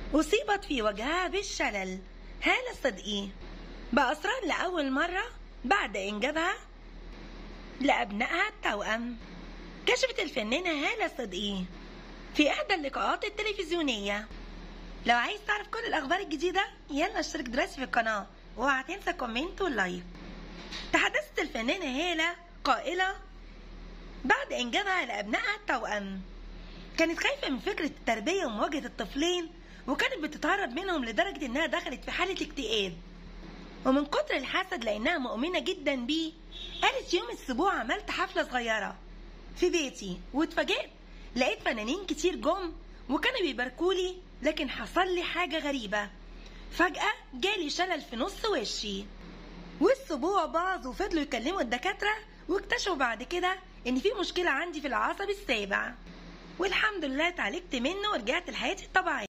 أصيبت في وجهها بالشلل هالة صدقي بأسرار لأول مرة بعد إنجابها لأبنائها التوأم كشفت الفنانة هالة صدقي في إحدى اللقاءات التلفزيونية لو عايز تعرف كل الأخبار الجديدة يلا اشترك دلوقتي في القناة واوعى تنسى كومنت واللايك تحدثت الفنانة هالة قائلة بعد إنجابها لأبنائها التوأم كانت خايفة من فكرة التربية ومواجهة الطفلين وكانت بتتهرب منهم لدرجة إنها دخلت في حالة اكتئاب ومن كتر الحسد لأنها مؤمنة جدا بيه قالت يوم الأسبوع عملت حفلة صغيرة في بيتي واتفاجئت لقيت فنانين كتير جم وكانوا بيباركولي لكن حصل لي حاجة غريبة فجأة جالي شلل في نص وشي والسبوع باظ وفضلوا يكلموا الدكاترة واكتشفوا بعد كده إن في مشكلة عندي في العصب السابع والحمد لله اتعالجت منه ورجعت لحياتي الطبيعية